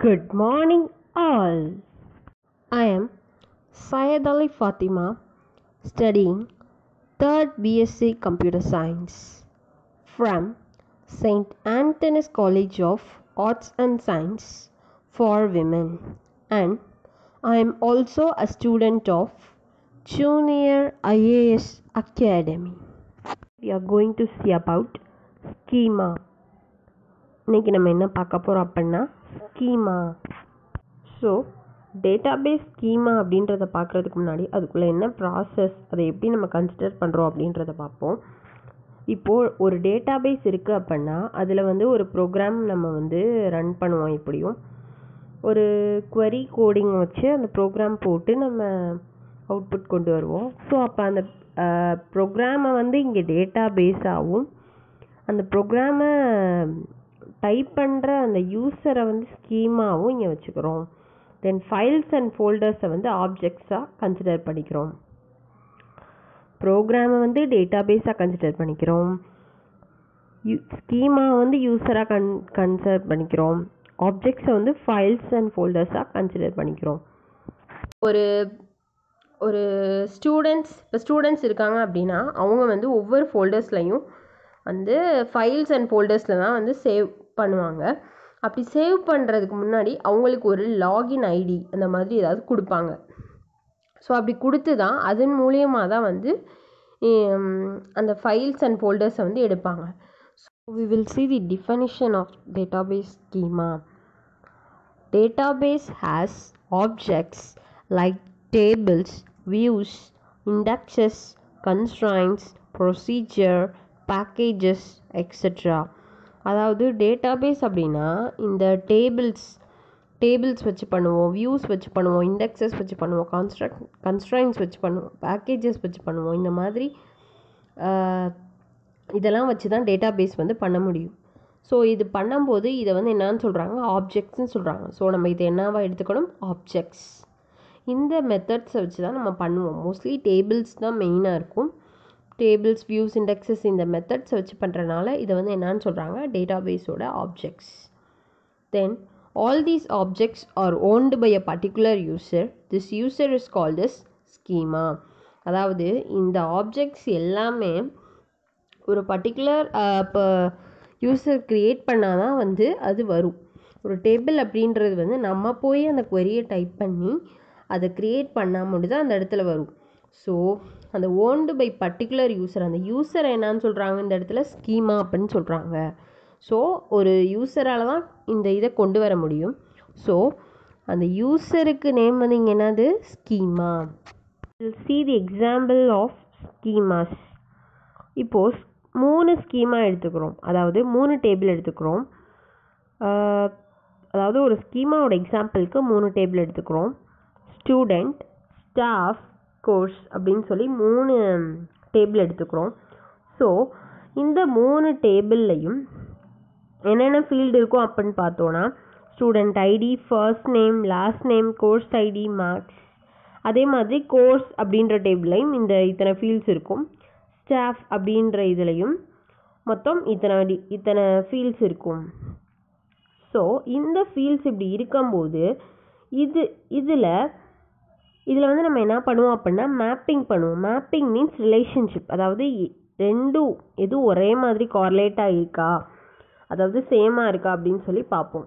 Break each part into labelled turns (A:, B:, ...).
A: Good morning, all. I am Syed Ali Fatima, studying 3rd BSc Computer Science from St. Anthony's College of Arts and Science for Women, and I am also a student of Junior IAS Academy. We are going to see about schema. இன்னைக்கு நம்ம என்ன பார்க்க போகிறோம் அப்படின்னா schema so database schema அப்படின்றத பார்க்குறதுக்கு முன்னாடி அதுக்குள்ளே என்ன ப்ராசஸ் அதை எப்படி நம்ம கன்சிடர் பண்ணுறோம் அப்படின்றத பார்ப்போம் இப்போது ஒரு டேட்டாபேஸ் இருக்குது அப்படின்னா அதில் வந்து ஒரு ப்ரோக்ராம் நம்ம வந்து ரன் பண்ணுவோம் எப்படியும் ஒரு query கோடிங் வச்சு அந்த ப்ரோக்ராம் போட்டு நம்ம அவுட்புட் கொண்டு வருவோம் ஸோ அப்போ அந்த ப்ரோக்ராமை வந்து இங்கே டேட்டா பேஸாகவும் அந்த ப்ரோக்ராமை டைப் பண்ணுற அந்த யூஸரை வந்து ஸ்கீமாவும் இங்கே வச்சுக்கிறோம் தென் ஃபைல்ஸ் அண்ட் ஃபோல்டர்ஸை வந்து ஆப்ஜெக்ட்ஸாக கன்சிடர் பண்ணிக்கிறோம் ப்ரோக்ராமை வந்து டேட்டா பேஸாக கன்சிடர் பண்ணிக்கிறோம் யூ ஸ்கீமா வந்து யூஸராக கன் கன்சிடர் பண்ணிக்கிறோம் ஆப்ஜெக்ட்ஸை வந்து ஃபைல்ஸ் அண்ட் ஃபோல்டர்ஸாக கன்சிடர் பண்ணிக்கிறோம் ஒரு ஒரு ஸ்டூடெண்ட்ஸ் இப்போ ஸ்டூடெண்ட்ஸ் இருக்காங்க அப்படின்னா அவங்க வந்து ஒவ்வொரு ஃபோல்டர்ஸ்லையும் வந்து ஃபைல்ஸ் அண்ட் ஃபோல்டர்ஸில் தான் வந்து சேவ் பண்ணுவாங்க அப்படி சேவ் பண்ணுறதுக்கு முன்னாடி அவங்களுக்கு ஒரு லாகின் ஐடி அந்த மாதிரி ஏதாவது கொடுப்பாங்க ஸோ அப்படி கொடுத்து தான் அதன் மூலியமாக தான் வந்து ஹம், அந்த ஃபைல்ஸ் அண்ட் ஃபோல்டர்ஸை வந்து எடுப்பாங்க so we will see the definition of database schema database has objects like tables views indexes constraints procedure packages etc அதாவது டேட்டாபேஸ் அப்படின்னா இந்த டேபிள்ஸ் டேபிள்ஸ் வச்சு பண்ணுவோம் வியூஸ் வச்சு பண்ணுவோம் இண்டெக்ஸஸ் வச்சு பண்ணுவோம் கான்ஸ்ட்ரக்ட் கன்ஸ்ட்ரைன்ஸ் வச்சு பண்ணுவோம் பேக்கேஜஸ் வச்சு பண்ணுவோம் இந்த மாதிரி ஆஹ், இதெல்லாம் வச்சு தான் டேட்டாபேஸ் வந்து பண்ண முடியும் ஸோ இது பண்ணும்போது இதை வந்து என்னன்னு சொல்கிறாங்க ஆப்ஜெக்ட்ஸ்னு சொல்கிறாங்க ஸோ நம்ம இதை என்னவா எடுத்துக்கணும் ஆப்ஜெக்ட்ஸ் இந்த மெத்தட்ஸை வச்சு தான் நம்ம பண்ணுவோம் மோஸ்ட்லி டேபிள்ஸ் தான் மெயினாக இருக்கும் டேபிள்ஸ் வியூஸ் இண்டெக்ஸஸ் இந்த மெத்தட்ஸை வச்சு பண்ணுறனால இதை வந்து என்னன்னு சொல்கிறாங்க டேட்டாபேஸோட objects then all these objects are owned by a particular user this user is called as schema அதாவது இந்த ஆப்ஜெக்ட்ஸ் எல்லாமே ஒரு பர்டிகுலர் இப்போ யூசர் க்ரியேட் பண்ணால் தான் வந்து அது வரும் ஒரு டேபிள் அப்படின்றது வந்து நம்ம போய் அந்த query-யை டைப் பண்ணி அதை க்ரியேட் பண்ணால் மட்டும் தான் அந்த இடத்துல வரும் ஸோ அந்த ஓன்டு பை பர்டிகுலர் யூசர் அந்த யூசரை என்னன்னு சொல்கிறாங்க இந்த இடத்துல ஸ்கீமா அப்படின்னு சொல்கிறாங்க ஸோ ஒரு யூசரால் தான் இந்த இதை கொண்டு வர முடியும் ஸோ அந்த யூசருக்கு நேம் வந்து இங்கே என்னது schema see the example of schemas இப்போது மூணு ஸ்கீமா எடுத்துக்கிறோம் அதாவது மூணு டேபிள் எடுத்துக்கிறோம் ஆஹ், அதாவது ஒரு ஸ்கீமாவோட எக்ஸாம்பிளுக்கு மூணு டேபிள் எடுத்துக்கிறோம் ஸ்டூடெண்ட் ஸ்டாஃப் கோர்ஸ் அப்படின்னு சொல்லி மூணு டேபிள் எடுத்துக்கிறோம் ஸோ இந்த மூணு டேபிள்லையும் என்னென்ன ஃபீல்டு இருக்கும் அப்படின்னு பார்த்தோன்னா student ID first name last name course ID marks அதே மாதிரி கோர்ஸ் அப்படின்ற டேபிளையும் இந்த இத்தனை ஃபீல்ட்ஸ் இருக்கும் ஸ்டாஃப் அப்படின்ற இதுலையும் மொத்தம் இத்தனை டி- இத்தனை ஃபீல்ட்ஸ் இருக்கும் ஸோ இந்த ஃபீல்ட்ஸ் இப்படி இருக்கும்போது இது இதில் இதில் வந்து நம்ம என்ன பண்ணுவோம் அப்படின்னா மேப்பிங் பண்ணுவோம் மேப்பிங் மீன்ஸ் ரிலேஷன்ஷிப் அதாவது இ- ரெண்டும் எதுவும் ஒரே மாதிரி கார்லேட்டாக இருக்கா அதாவது சேமாக இருக்கா அப்படின்னு சொல்லி பார்ப்போம்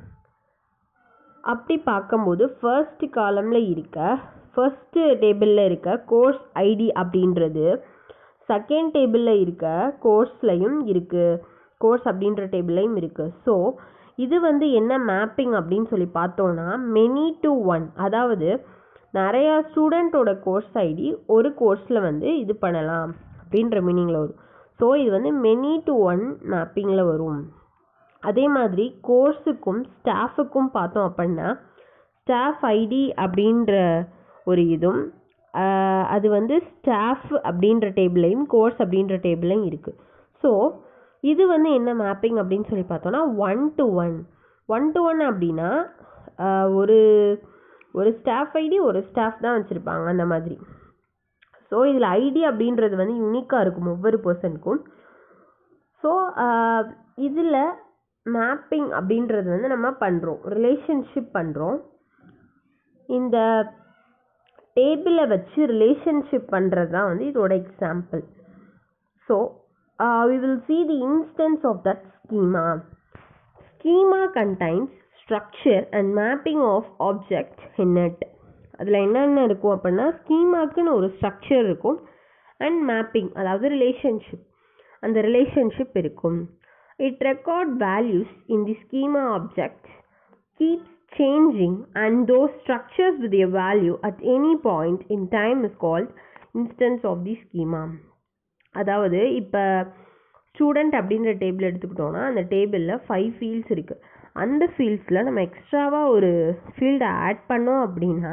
A: அப்படி பார்க்கும்போது ஃபர்ஸ்ட் காலமில் இருக்க ஃபர்ஸ்ட் டேபிளில் இருக்க கோர்ஸ் ஐடி அப்படின்றது செகண்ட் டேபிளில் இருக்க கோர்ஸ்லையும் இருக்குது கோர்ஸ் அப்படின்ற டேபிளையும் இருக்குது ஸோ இது வந்து என்ன மேப்பிங் அப்படின்னு சொல்லி பார்த்தோன்னா மெனி டு ஒன் அதாவது நிறையா ஸ்டூடெண்ட்டோட கோர்ஸ் ஐடி ஒரு கோர்ஸில் வந்து இது பண்ணலாம் அப்படின்ற மீனிங்கில் வரும் ஸோ இது வந்து மெனி டு ஒன் மேப்பிங்கில் வரும் அதே மாதிரி கோர்ஸுக்கும் ஸ்டாஃபுக்கும் பார்த்தோம் அப்படின்னா ஸ்டாஃப் ஐடி அப்படின்ற ஒரு இதுவும் ஆஹ், அது வந்து ஸ்டாஃப் அப்படின்ற டேபிளையும் கோர்ஸ் அப்படின்ற டேபிளையும் இருக்குது ஸோ இது வந்து என்ன மேப்பிங் அப்படின்னு சொல்லி பார்த்தோன்னா one to one one to one அப்படின்னா ஆஹ், ஒரு ஒரு ஸ்டாஃப் ஐடி ஒரு ஸ்டாஃப் தான் வச்சுருப்பாங்க அந்த மாதிரி ஸோ இதில் ஐடி அப்படின்றது வந்து யூனிக்காக இருக்கும் ஒவ்வொரு பர்சனுக்கும் ஸோ இதில் மேப்பிங் அப்படின்றது வந்து நம்ம பண்ணுறோம் ரிலேஷன்ஷிப் பண்ணுறோம் இந்த டேபிளை வச்சு ரிலேஷன்ஷிப் பண்ணுறது தான் வந்து இதோட example so we will see the instance of that schema schema contains structure and mapping of objects in it அதில் என்னென்ன இருக்கும் அப்படின்னா ஸ்கீமாக்குன்னு ஒரு ஸ்ட்ரக்சர் இருக்கும் அண்ட் மேப்பிங் அதாவது ரிலேஷன்ஷிப் அந்த ரிலேஷன்ஷிப் இருக்கும் it record values in the schema objects keeps changing and those structures with a value at any point in time is called instance of the schema அதாவது இப்போ student அப்படின்ற table எடுத்துக்கிட்டோம்னா அந்த டேபிளில் five fields இருக்குது அந்த ஃபீல்ட்ஸில் நம்ம எக்ஸ்ட்ராவாக ஒரு ஃபீல்டை ஆட் பண்ணோம் அப்படின்னா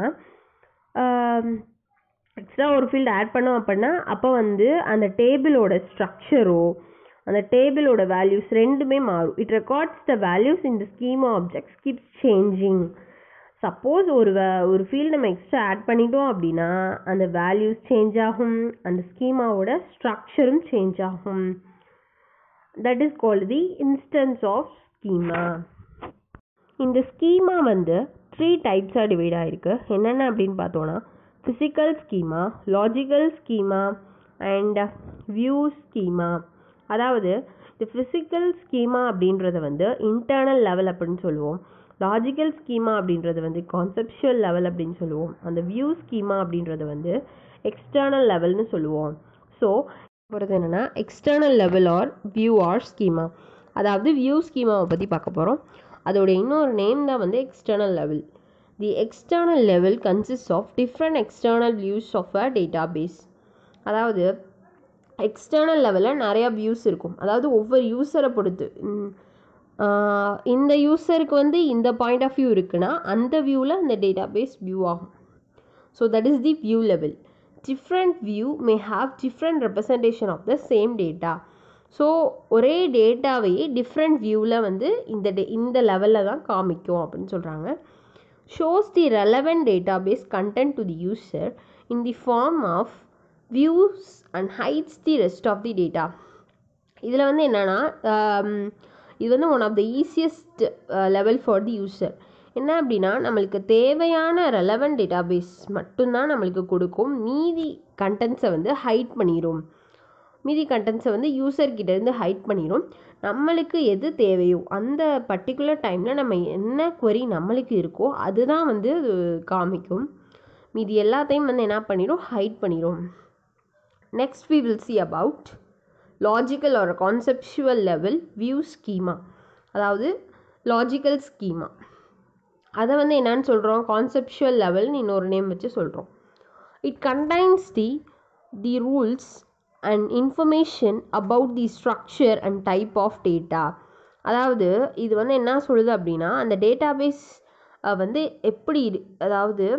A: எக்ஸ்ட்ரா ஒரு ஃபீல்டு ஆட் பண்ணோம் அப்படின்னா அப்போ வந்து அந்த டேபிளோட ஸ்ட்ரக்சரோ அந்த டேபிளோட வேல்யூஸ் ரெண்டுமே மாறும் இட் ரெக்கார்ட்ஸ் த வேல்யூஸ் இந்த schema objects keeps changing suppose ஒரு வே- ஒரு ஃபீல்டு நம்ம எக்ஸ்ட்ரா ஆட் பண்ணிட்டோம் அப்படின்னா அந்த வேல்யூஸ் சேஞ்ச் ஆகும் அந்த ஸ்கீமாவோட ஸ்ட்ரக்சரும் சேஞ்ச் ஆகும் that is called the instance of schema இந்த ஸ்கீமா வந்து த்ரீ டைப்ஸாக டிவைட் ஆகிருக்கு என்னென்ன அப்படின்னு பார்த்தோன்னா physical schema logical schema and view schema அதாவது இந்த ஃபிசிக்கல் ஸ்கீமா அப்படின்றத வந்து இன்டர்னல் லெவல் அப்படின்னு சொல்லுவோம் லாஜிக்கல் ஸ்கீமா அப்படின்றது வந்து கான்செப்ஷுவல் லெவல் அப்படின்னு சொல்லுவோம் அந்த வியூ ஸ்கீமா அப்படின்றது வந்து எக்ஸ்டர்னல் லெவல்னு சொல்லுவோம் ஸோ போகிறது என்னென்னா external level or view or schema அதாவது வியூ ஸ்கீமாவை பற்றி பார்க்க போகிறோம் அதோட இன்னொரு நேம் தான் வந்து external level the external level consist of different external views of a database அதாவது எக்ஸ்டர்னல் லெவலில் நிறையா வியூஸ் இருக்கும் அதாவது ஒவ்வொரு யூஸரை பொறுத்து ம், ஆஹ் இந்த யூஸருக்கு வந்து இந்த பாயிண்ட் ஆஃப் வியூ இருக்குன்னா அந்த வியூவில் அந்த டேட்டாபேஸ் வியூ ஆகும் so that is the view level different view may have different representation of the same data so ஒரே டேட்டாவையே டிஃப்ரெண்ட் வியூவில் வந்து இந்த டே இந்த லெவலில் தான் காமிக்கும் அப்படின்னு சொல்கிறாங்க shows the relevant database content to the user in the form of views and hides the rest of the data இதில் வந்து என்னென்னா இது வந்து one of the easiest level for the user என்ன அப்படின்னா நம்மளுக்கு தேவையான ரெலவெண்ட் டேட்டாபேஸ் மட்டும்தான் நம்மளுக்கு கொடுக்கும் மீதி கண்டென்ட்ஸை வந்து ஹைட் பண்ணிடும் மீதி கண்டென்ட்ஸை வந்து யூசர் இருந்து ஹைட் பண்ணிடும் நம்மளுக்கு எது தேவையோ அந்த பர்டிகுலர் டைமில் நம்ம என்ன query நம்மளுக்கு இருக்கோ அதுதான் வந்து அது காமிக்கும் மீதி எல்லாத்தையும் வந்து என்ன பண்ணிடும் ஹைட் பண்ணிடும் next we will see about logical or conceptual level view schema அதாவது logical schema அதை வந்து என்னன்னு சொல்கிறோம் கான்செப்ஷுவல் லெவல்னு இன்னொரு நேம் வச்சு சொல்கிறோம் it contains the the rules and information about the structure and type of data அதாவது இது வந்து என்ன சொல்லுது அப்படின்னா அந்த டேட்டாபேஸ் வந்து எப்படி இரு அதாவது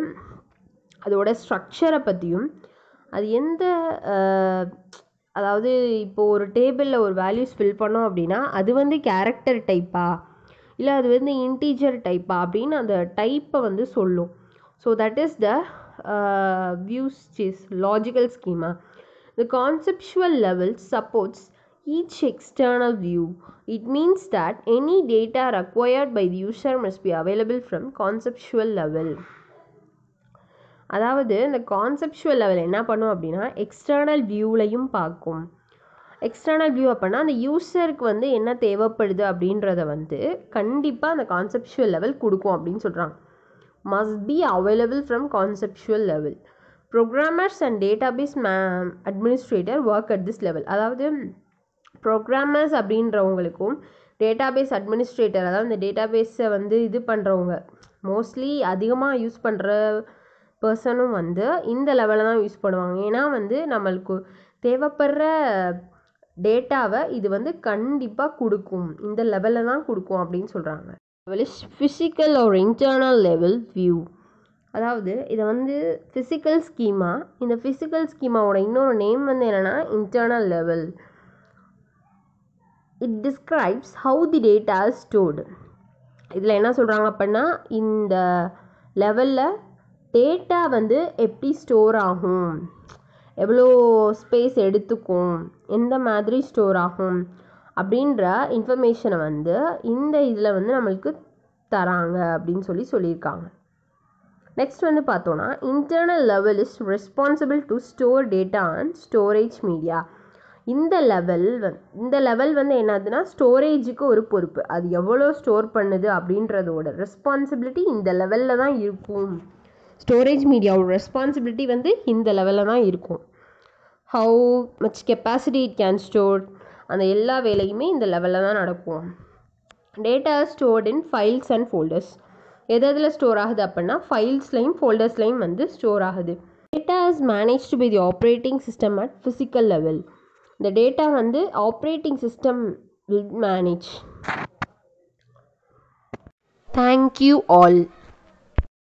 A: அதோட ஸ்ட்ரக்சரை பற்றியும் அது எந்த அஹ், அதாவது இப்போ ஒரு டேபிளில் ஒரு வேல்யூஸ் ஃபில் பண்ணோம் அப்படின்னா அது வந்து கேரக்டர் டைப்பா இல்லை அது வந்து இன்டீஜர் டைப்பா அப்படின்னு அந்த டைப்பை வந்து சொல்லும் so that is the views is logical schema The conceptual level supports each external view. It means that any data required by the user must be available from conceptual level. அதாவது இந்த conceptual level என்ன பண்ணும் அப்படின்னா external வியூலையும் பார்க்கும் external view அப்படின்னா அந்த யூசருக்கு வந்து என்ன தேவைப்படுது அப்படின்றத வந்து கண்டிப்பாக அந்த கான்செப்ஷுவல் லெவல் கொடுக்கும் அப்படின்னு சொல்கிறாங்க must be available from conceptual level programmers and database may administrator work at this level அதாவது ப்ரோக்ராமர்ஸ் அப்படின்றவங்களுக்கும் டேட்டாபேஸ் அட்மினிஸ்ட்ரேட்டர் அதாவது இந்த டேட்டாபேஸை வந்து இது பண்ணுறவங்க மோஸ்ட்லி அதிகமாக யூஸ் பண்ணுற பர்சனும் வந்து இந்த லெவலில் தான் யூஸ் பண்ணுவாங்க ஏன்னா வந்து நம்மளுக்கு தேவைப்படுற டேட்டாவை இது வந்து கண்டிப்பாக கொடுக்கும் இந்த லெவலில் தான் கொடுக்கும் அப்படின்னு சொல்கிறாங்க லெவல் இஸ் ஃபிசிக்கல் ஒரு இன்டர்னல் லெவல் வியூ அதாவது இதை வந்து ஃபிசிக்கல் ஸ்கீமா இந்த ஃபிசிக்கல் ஸ்கீமாவோட இன்னொரு நேம் வந்து என்னென்னா internal level it describes how the data is stored இதில் என்ன சொல்கிறாங்க அப்படின்னா இந்த லெவலில் டேட்டா வந்து எப்படி ஸ்டோர் ஆகும் எவ்வளோ ஸ்பேஸ் எடுத்துக்கும் எந்த மாதிரி ஸ்டோர் ஆகும் அப்படின்ற இன்ஃபர்மேஷனை வந்து இந்த இதில் வந்து நம்மளுக்கு தராங்க அப்படின்னு சொல்லி சொல்லியிருக்காங்க நெக்ஸ்ட் வந்து பார்த்தோன்னா internal level is responsible to store data and storage media இந்த லெவல் இந்த லெவல் வந்து என்னதுன்னா ஸ்டோரேஜுக்கு ஒரு பொறுப்பு அது எவ்வளோ ஸ்டோர் பண்ணுது அப்படின்றதோட ரெஸ்பான்சிபிலிட்டி இந்த லெவலில் தான் இருக்கும் ஸ்டோரேஜ் மீடியாவோட ரெஸ்பான்சிபிலிட்டி வந்து இந்த லெவலில் தான் இருக்கும் how much capacity it can store அந்த எல்லா வேலையுமே இந்த லெவலில் தான் நடக்கும் data stored in files and folders எது எதில் ஸ்டோர் ஆகுது அப்படின்னா ஃபைல்ஸ்லையும் ஃபோல்டர்ஸ்லையும் வந்து ஸ்டோர் ஆகுது data is managed by the operating system at physical level இந்த டேட்டா வந்து operating system will manage thank you all